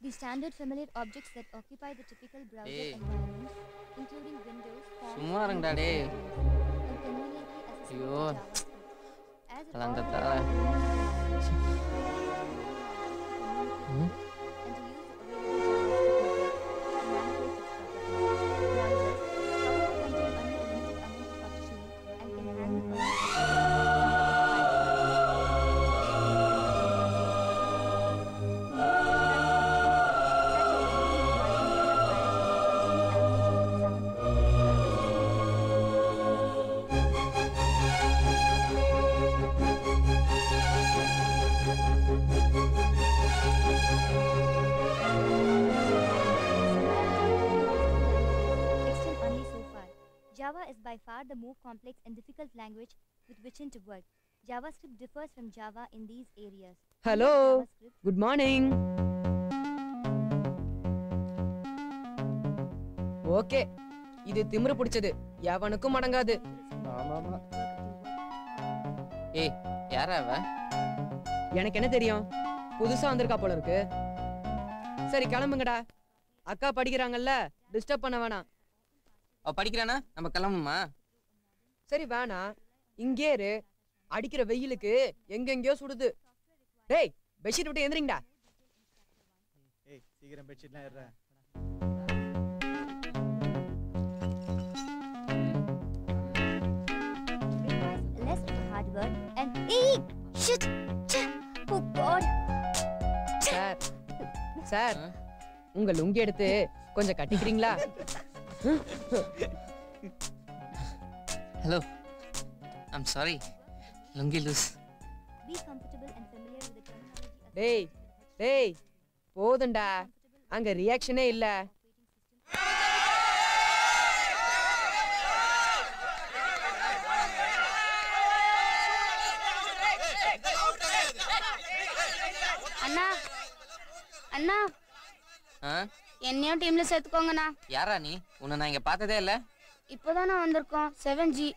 The standard familiar objects that occupy the typical browser Hey. environment, including Windows, forms, சும்மா இருங்கடா டேய் and conveniently accessible ஐயோ. to JavaScript. As a கலந்த powerful தலை. and to use the available JavaScript and manipulate its properties. Browsers, however, contain only a limited amount of Extend only so far. Java is by far the more complex and difficult language with which to work. JavaScript differs from Java in these areas. Hello JavaScript good morning okay இது திமிரு பிடிச்சது எவனுக்கும் அடங்காது ஏய் யாரா அவ எனக்கு என்ன தெரியும் புதுசா வந்திருக்கா போல இருக்கு சரி கிளம்புங்கடா அக்கா படிக்கிறாங்கல்ல டிஸ்டர்ப் பண்ண வேணாம் அவ படிக்கிறானா நம்ம கிளம்புமா சரி வேணாம் இங்கே இரு அடிக்கிற வெயிலுக்கு எங்கெங்கயோ சுடுது டேய் பெட்ஷீட் விட்டு எந்திரிங்கடா ஏய் சீக்கிரம் பெட்ஷீட்லாம் ஏறுறேன் requires less of hard work and Eek! Shit! Ch- Oh God! Sir sir ஆ? உங்க லுங்கி எடுத்து கொஞ்சம் கட்டிக்கிறீங்களா hello I'm sorry lungi loose Be comfortable and familiar with the terminology of டேய் டேய் போதும்டா அங்க ரியாக்ஷனே இல்ல அண்ணா அண்ணா ஆ என்னையும் டீம்ல சேர்த்துக்கோங்கண்ணா யாரா நீ உன்னை நான் இங்க பார்த்ததே இல்ல இப்போதானே வந்திருக்கோம் செவன் ஜி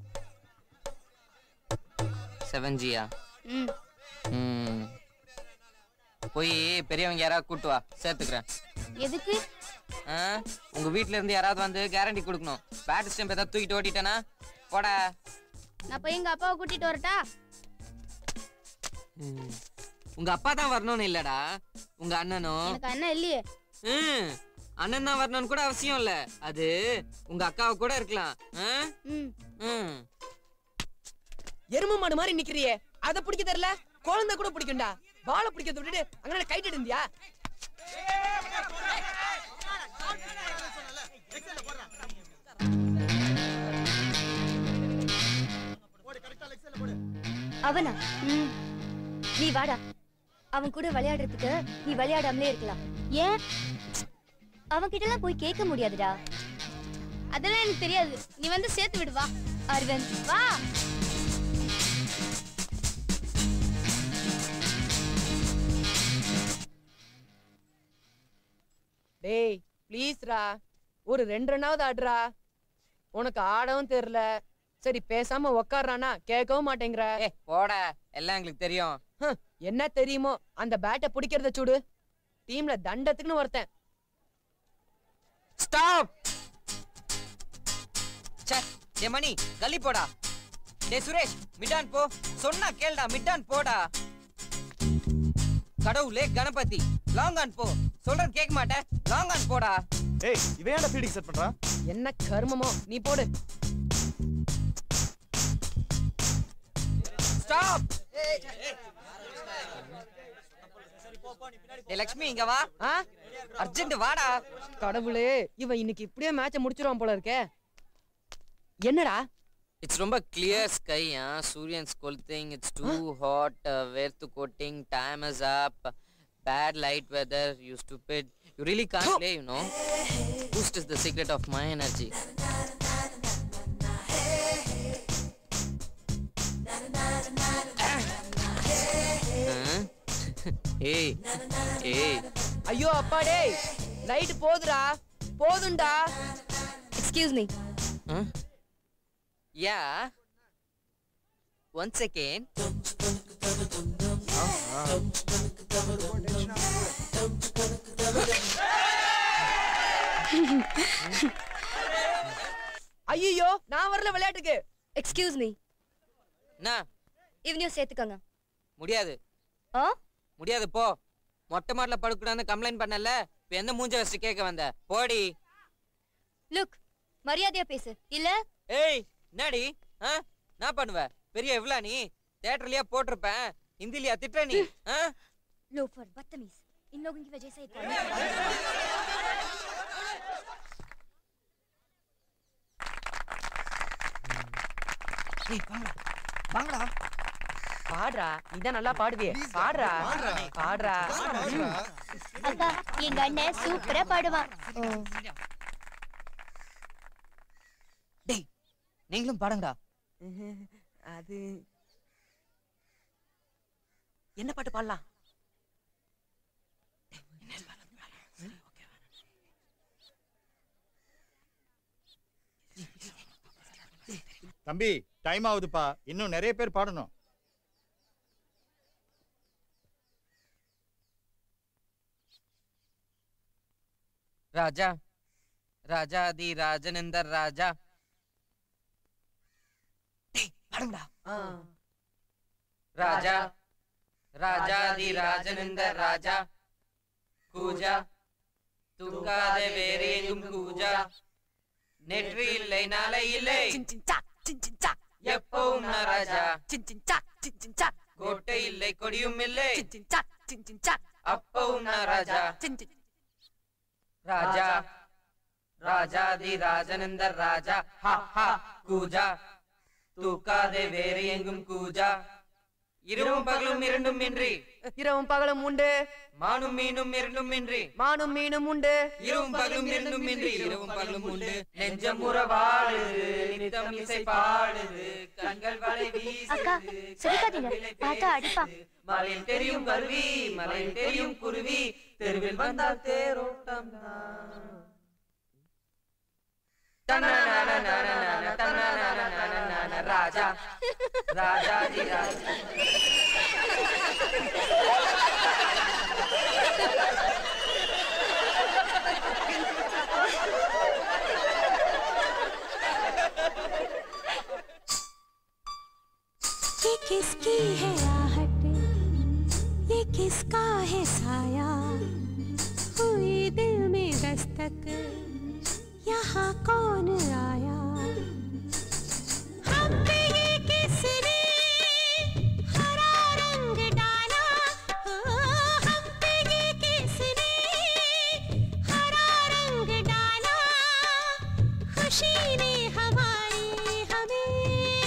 செவன் ஜியா ம் ம் போய் பெரியவங்க யாராவது கூட்டு வா சேர்த்துக்கிறேன் எதுக்கு ஆ உங்க வீட்ல இருந்து யாராவது வந்து கேரண்டி கொடுக்கணும் பேட் ஸ்டெம்ப் ஏதாவது தூக்கிட்டு ஓட்டிட்டேனா போடா நான் போய் எங்க அப்பாவை கூட்டிட்டு வரட்டா ம். உங்க அப்பா தான் வரணும்னு இல்லடா உங்க அண்ணனும் எனக்கு அண்ணன் இல்லையே ம், அண்ணன் தான் வரணும்னு கூட அவசியம் இல்ல அது உங்க அக்காவை கூட இருக்கலாம் ஆ? ம் ம். எரும மாடு மாதிரி நிக்கிறியே அத பிடிக்க தெரியல குழந்தை கூட பிடிக்கும்டா பாலை பிடிக்கிறத விட்டுட்டு அங்க கைட்டு இருந்தியா அவனா ம் நீ வாடா அவன் கூட விளையாடுறதுக்கு நீ விளையாடாமலே இருக்கலாம் ஏன் அவன் கிட்ட எல்லாம் போய் கேட்க முடியாதுடா அதெல்லாம் எனக்கு தெரியாது நீ வந்து சேர்த்து விடு வா அரவிந்த் வா டேய் ப்ளீஸ்ரா ஒரு ரெண்டு ரெண்டாவது ஆடுறா உனக்கு ஆடவும் தெரியல சரி பேசாம உக்காடுறானா கேட்கவும் மாட்டேங்கிற ஏ போடா எல்லாம் எங்களுக்கு தெரியும் ஹம், என்ன தெரியுமோ அந்த பேட்டை பிடிக்கிறத சுடு டீம்ல தண்டத்துக்குன்னு ஒருத்தன் ஸ்டாப் சே ஏ மணி கல்லி போடா டேய் சுரேஷ் மிட்டான் போ சொன்னா கேளுடா மிட்டான் போடா கடவுளே கணபதி லாங் ஆன் போ சொல்றது கேட்க மாட்டேன் லாங் ஆன் போடா ஏய் இவன் ஏன்டா ஃபீல்டிங் செட் பண்றான் என்ன கர்மமோ நீ போடு ஸ்டாப் ஏ லக்ஷ்மி இங்க வா ஆ அர்ஜென்ட் வாடா கடவுளே இவன் இன்னைக்கு இப்படியே மேட்ச முடிச்சிருவான் போல இருக்கே என்னடா இட்ஸ் ரொம்ப கிளியர் ஸ்கை ஆ சூரியன்ஸ் கொளுத்திங் இட்ஸ் டூ ஹாட் வேர்த்து கோட்டிங் time is up bad light weather you stupid you really can play you no boost is the secret of my energy ஏய் ஏய் ஐயோ அப்பா டேய் லைட் போதுடா போதும்டா excuse me Huh? Yeah. One second. Excuse me என்ன இவனையும் சேர்த்துக்கோங்க முடியாது ஆ முடியாது போ மொட்டை மாடல படுக்கூடாதுன்னு கம்ப்ளைண்ட் பண்ணல இப்ப எந்த மூஞ்ச வச்சு கேட்க வந்த போடி லுக் மரியாதையா பேசு இல்ல ஏய் என்னடி ஆ என்ன பண்ணுவ பெரிய எவ்வளோ நீ தியேட்டர்லயே போட்டிருப்பேன் ஹிந்திலியா திட்டுற நீ ஆ लोफर बदतमीज इन लोगों की वजह से एक कॉलेज ஏய் வாங்கடா வாங்கடா பாடுறா நீதான் நல்லா பாடுவியே பாடுறா பாடுறா அக்கா எங்க அண்ணன் சூப்பரா பாடுவான் டேய் நீங்களும் பாடுங்கடா அது என்ன பாட்டு பாடலாம் தம்பி டைம் ஆகுதுப்பா இன்னும் நிறைய பேர் பாடணும் ராஜா ராஜாதி ராஜனந்தர் ராஜா டேய் பாடுங்கடா ராஜா ராஜாதி ராஜனந்தர் ராஜா கூஜா தூங்காத வேறு எங்கும் கூஜா நெற்றி இல்லை நாளை இல்லை எப்பவும் நான் ராஜா கோட்டை இல்லை கொடியும் இல்லை அப்பவும் நான் ராஜா ராஜா ராஜாதி ராஜனந்தர் ராஜா ஹா ஹா கூஜா தூக்காதே வேறு எங்கும் கூஜா இரவும் பகலும் இரண்டும் இன்றி இரவும் பகலும் உண்டு மானும் மீனும் இரண்டும் இன்றி மானும் மீனும் உண்டு இரவும் பகலும் இரண்டும் இன்றி இரவும் பகலும் உண்டு நெஞ்சம் உறவாடுது நித்தம் இசை பாடுது கண்கள் வலை அக்கா, வீசுது சிரிக்காதீங்க. கண்களிலே பார்த்தா அடிப்பான். பேசுது. மலையில் தெரியும் கருவி மலையில் தெரியும் குருவி தெருவில் வந்தால் தேரோட்டம் ராஜா ராஜாதி ராஜா ये किसकी है आहट ये किसका है साया हुई दिल में दस्तक यहाँ कौन आया हम पे ये किसने हरा रंग डाला ओ, हम पे ये किसने हरा रंग डाला खुशी ने हमारी हमें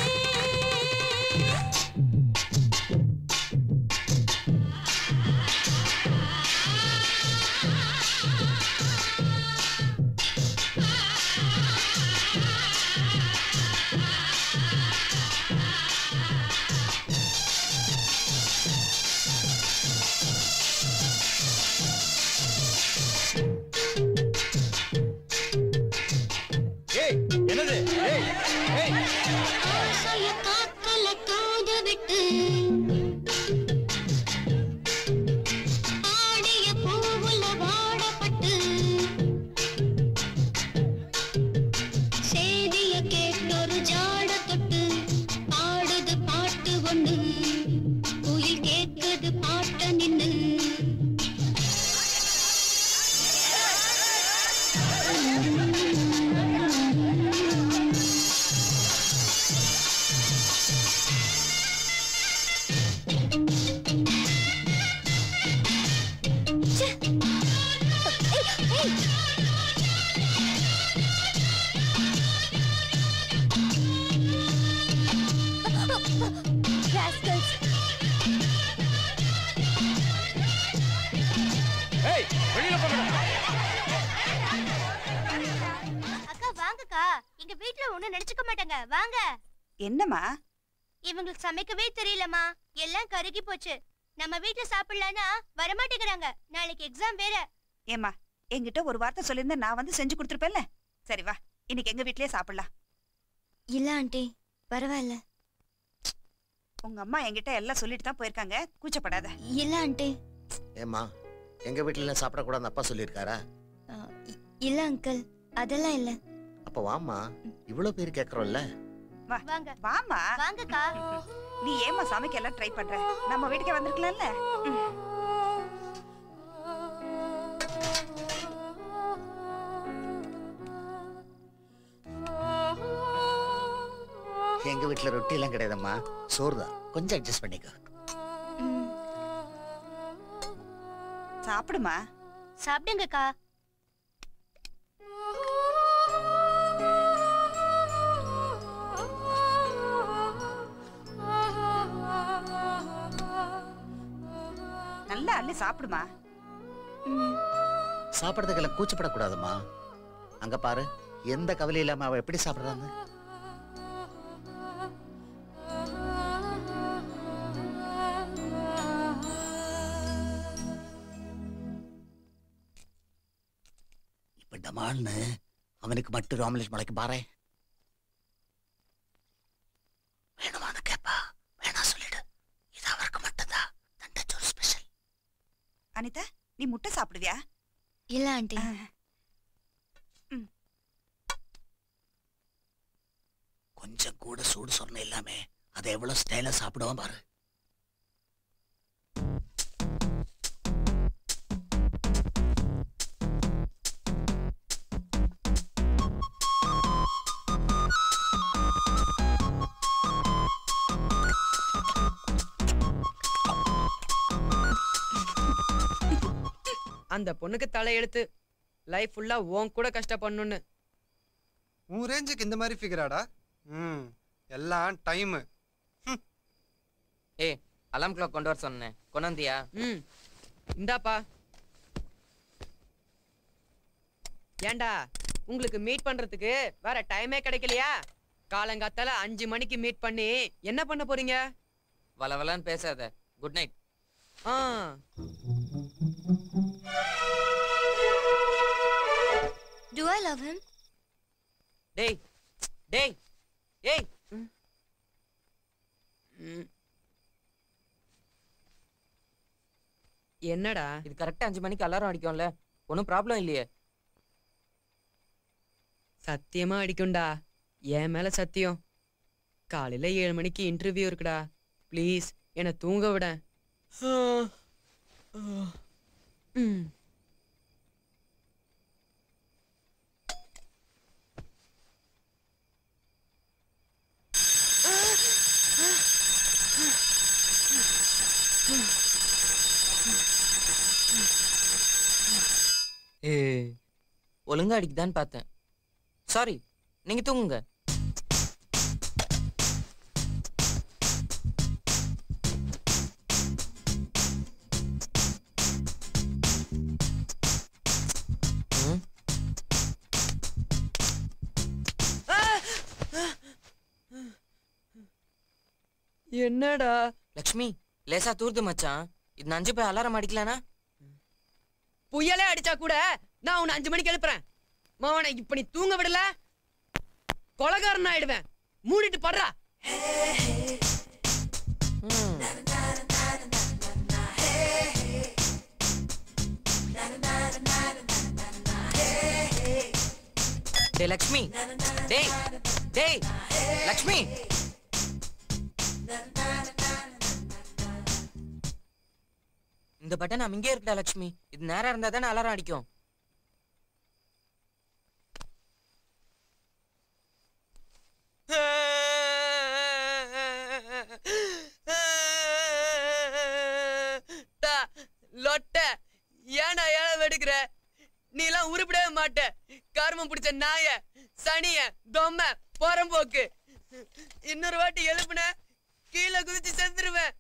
ஏய் என்னது ஏய் ஏய் ஆசைய காக்கல தூத விட்டு ஆடிய பூவுல வாடப்பட்டு சேதிய கேட்டொரு ஜாட தொட்டு பாடுது பாட்டு ஒண்ணு குயில் கேக்குது பாட்ட நின்னு Rascals. ஏய் வெளியில போங்கடா அக்கா வாங்கக்கா எங்க வீட்ல ஒண்ணும் நினைச்சுக்க மாட்டாங்க வாங்க என்னம்மா இவங்களுக்கு சமைக்கவே தெரியலமா எல்லாம் கருகி போச்சு நம்ம வீட்ல சாப்பிடலான்னா வரமாட்டேங்கிறாங்க நாளைக்கு எக்ஸாம் வேற ஏம்மா என்கிட்ட ஒரு வார்த்தை சொல்லியிருந்தா நான் வந்து செஞ்சு கொடுத்துருப்பேன்ல சரி வா இன்னைக்கு எங்க வீட்லயே சாப்பிடலாம் இல்ல ஆண்டி பரவாயில்ல உங்க அம்மா என்கிட்ட எல்லாம் சொல்லிட்டு தான் போயிருக்காங்க கூச்சப்படாத இல்ல ஆண்டி ஏம்மா எங்க வீட்டுல சாப்பிடக்கூடாதுன்னு அப்பா சொல்லியிருக்காரா இல்ல அங்கிள் அதெல்லாம் இல்ல அப்ப வாம்மா இவ்வளவு பேர் கேக்குறோம்ல வா வாங்க வாமா வாங்கக்கா நீ ஏமா சமைக்க எல்லாம் ட்ரை பண்ற நம்ம வீட்டுக்கே வந்திருக்கலாம்ல ம். எங்க வீட்டுல ரொட்டி எல்லாம் கிடையாதும்மா சோறு தான் கொஞ்சம் அட்ஜஸ்ட் பண்ணிக்கோ சாப்பிடுமா சாப்பிடுங்கக்கா நல்லா அள்ளி சாப்பிடுமா சாப்பிடறதுக்கெல்லாம் கூச்சப்படக்கூடாதும்மா அங்க பாரு எந்த கவலை இல்லாம அவ எப்படி சாப்பிடுறான்னு இப்ப டமால்னு அவனுக்கு மட்டும் ராமலேஷ் மலைக்கு பாரு வேணுமான்னு கேப்பா வேணா சொல்லிடு இது அவருக்கு மட்டும்தான் தண்டச்சோறு ஸ்பெஷல் அனிதா நீ முட்டை சாப்பிடுவியா இல்ல ஆண்டி கொஞ்சம் கூட சூடு சொன்ன இல்லாம அதை எவ்வளவு ஸ்டைலா சாப்பிடுவான் பாரு அந்த பொண்ணுக்கு தலையெழுத்து லைஃப் ஃபுல்லா உன் கூட கஷ்டப்படணும்னு உன் ரேஞ்சுக்கு இந்த மாதிரி ஃபிகராடா ம் எல்லாம் டைமு ஏய் அலாம் கிளாக் கொண்டு வர சொன்னேன் கொண்டு வந்தியா ம் இந்தாப்பா ஏன்டா உங்களுக்கு மீட் பண்றதுக்கு வேற டைமே கிடைக்கலையா காலங்காத்தால அஞ்சு மணிக்கு மீட் பண்ணி என்ன பண்ண போறீங்க வள வளன்னு பேசாத குட் நைட் ஆ டு ஐ லவ் ஹிம் டேய் டேய் ஏய் ம். என்னடா இது கரெக்டா அஞ்சு மணிக்கு அலாரம் அடிக்கும்ல ஒன்றும் ப்ராப்ளம் இல்லையே சத்தியமா அடிக்கும்டா என் மேல சத்தியம் காலையில ஏழு மணிக்கு இன்டர்வியூ இருக்குடா ப்ளீஸ் என்னை தூங்க விட ம் ஏ ஒழுங்கா அடிக்குதான்னு பார்த்தேன் சாரி நீங்க தூங்குங்க ம், என்னடா லக்ஷ்மி லேசா தூர்து மச்சான் இது நஞ்சு போய் அலாரம் அடிக்கலானா புயலே அடிச்சா கூட நான் உன்னை அஞ்சு மணிக்கு எழுப்புறேன் மவனை இப்ப நீ தூங்க விடல கொலகாரன் ஆயிடுவேன் மூடிட்டு படுறா ம். டேய் லக்ஷ்மி டேய் டேய் லக்ஷ்மி இந்த பட்டன் அங்கே இருக்குடா லக்ஷ்மி இது நேரா இருந்தா தானே அலாரம் அடிக்கும் டா, லொட்ட ஏன்டா ஏழை வெடுக்கிற நீ எல்லாம் உருப்பிடவே மாட்ட கருமம் பிடிச்ச நாய சனிய தொம்ம போறம்போக்கு இன்னொரு வாட்டி எழுப்புன கீழே குதிச்சு செத்துருவேன்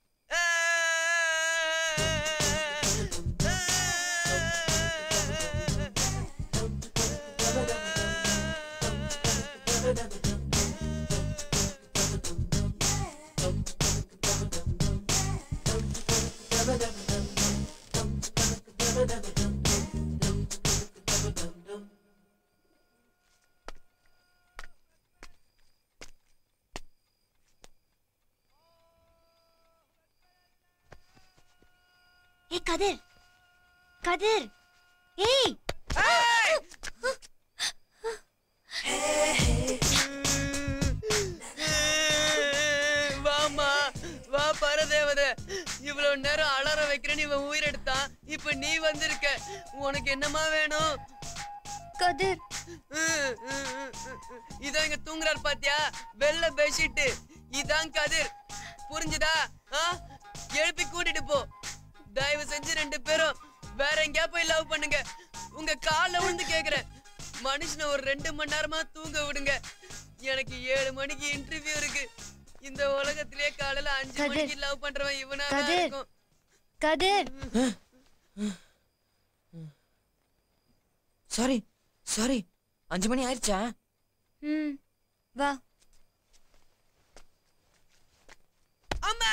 ஏய் கதிர் கதிர் ஏய் தேவதை இவ்வளவு நேரம் அலார வைக்கிறேன்னு இவன் உயிர் எடுத்தான் இப்ப நீ வந்திருக்க உனக்கு என்னமா வேணும் கதிர் இதான் இங்க தூங்குறாரு பாத்தியா வெள்ளை பெட்ஷீட் இதான் கதிர் புரிஞ்சுதா ஆ? எழுப்பி கூட்டிட்டு போ தயவு செஞ்சு ரெண்டு பேரும் வேற எங்கேயா போய் லவ் பண்ணுங்க உங்க கால்ல விழுந்து கேக்குறேன் மனுஷனை ஒரு ரெண்டு மணி நேரமா தூங்க விடுங்க எனக்கு ஏழு மணிக்கு இன்டர்வியூ இருக்கு இந்த உலகத்திலேயே காலையில அஞ்சு கதிர். மணிக்கு லவ் பண்றவன் இவனா தான் கதிர். இருக்கும் கதிர் சாரி சாரி அஞ்சு மணி ஆயிடுச்சா ம் வா அம்மா